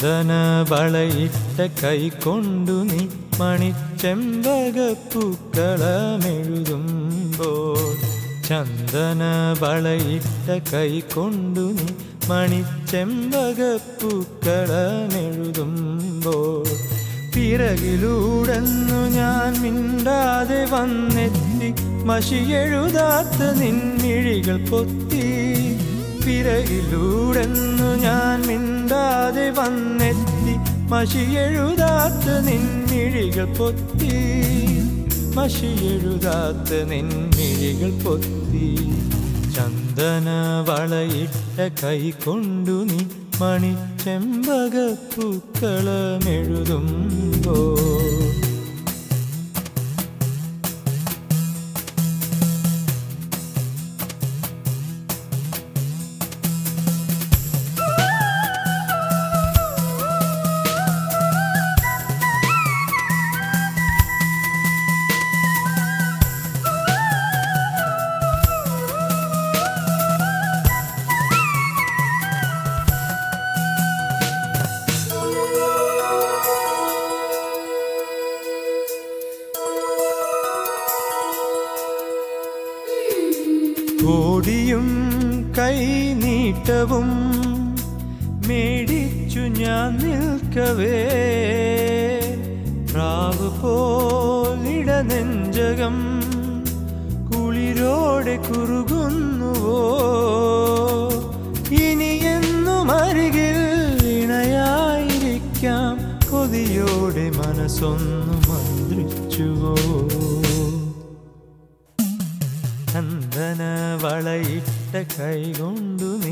ചന്ദന വളയിട്ട കൈ കൊണ്ടു നീ മണിച്ചെമ്പകപ്പൂക്കളമെഴുതുമ്പോൾ ചന്ദന വളയിട്ട കൈ കൊണ്ടു നീ മണിച്ചെമ്പകപ്പൂക്കളമെഴുതുമ്പോൾ പിറകിലൂടെന്നു ഞാൻ മിണ്ടാതെ വന്നെത്തി മഷിയെഴുതാത്ത നിൻമിഴികൾ പൊത്തി പിറകിലൂടെന്നു ഞാൻ മിണ്ടാതെ വന്നെത്തി മഷിയെഴുതാത്ത നിൻമിഴികൾ പൊത്തി മഷിയെഴുതാത്ത നിൻമിഴികൾ പൊത്തി ചന്ദന വളയിട്ട കൈ കൊണ്ടു നീ മണിച്ചെമ്പകപ്പൂക്കളമെഴുതുമ്പോ ഓടിയും കൈനീട്ടവും മേടിച്ചു ഞാൻ നിൽക്കവേ പ്രാവ് പോലിട നെഞ്ചകം കുളിരോടെ കുറുകുന്നുവോ ഇനിയെന്നും അരികിൽ ഇണയായിരിക്കാം കൊതിയോടെ മനസ്സൊന്നു മന്ത്രിച്ചുവോ ചന്ദന വളയിട്ട കൈകൊണ്ടു നീ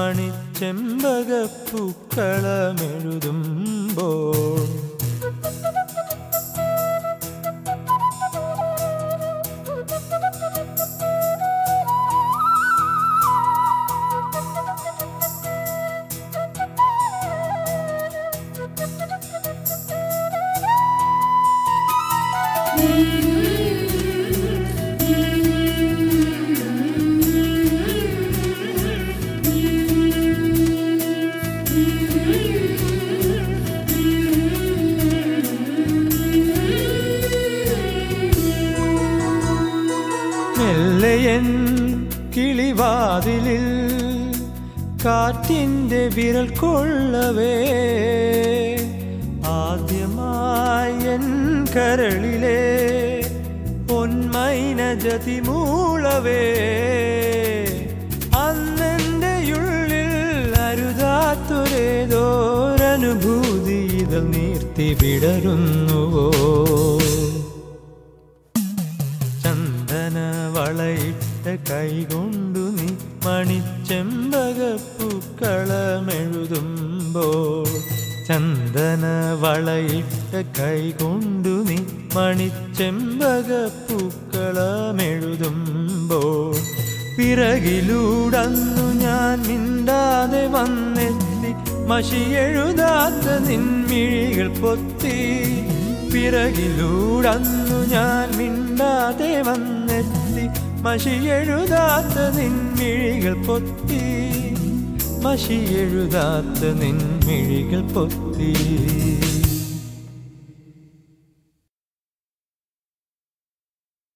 മണിച്ചെമ്പകപ്പൂക്കളമെഴുതുമ്പോൾ മെല്ലയൻ കിളിവാതിലിൽ കാറ്റിൻ്റെ വിരൽ കൊള്ളവേ ആദ്യമായി എൻ കരളിലെ പൊന്മൈന ജതി മൂളവേ അന്നെൻ്റെ ഉള്ളിൽ അരുതാത്തൊരേതോരനുഭൂതി ഇതൾ നീർത്തി വിടരുന്നുവോ ചന്ദന വളയിട്ട കൈകൊണ്ടു നീ മണിച്ചെമ്പകപ്പൂക്കളമെഴുതുമ്പോൾ ചന്ദന വളയിട്ട കൈകൊണ്ടു നീ മണിച്ചെമ്പകപ്പൂക്കളമെഴുതുമ്പോൾ പിറകിലൂടന്നു ഞാൻ മിണ്ടാതെ വന്നെത്തി മഷിയെഴുതാത്ത നിൻമിഴികൾ പൊത്തി പിറകിലൂടന്നു ഞാൻ മിണ്ടാതെ വന്നെത്തി മഷിയെഴുതാത്ത നിൻമിഴികൾ പൊത്തി മഷിയെഴുതാത്ത നിൻമിഴികൾ പൊത്തി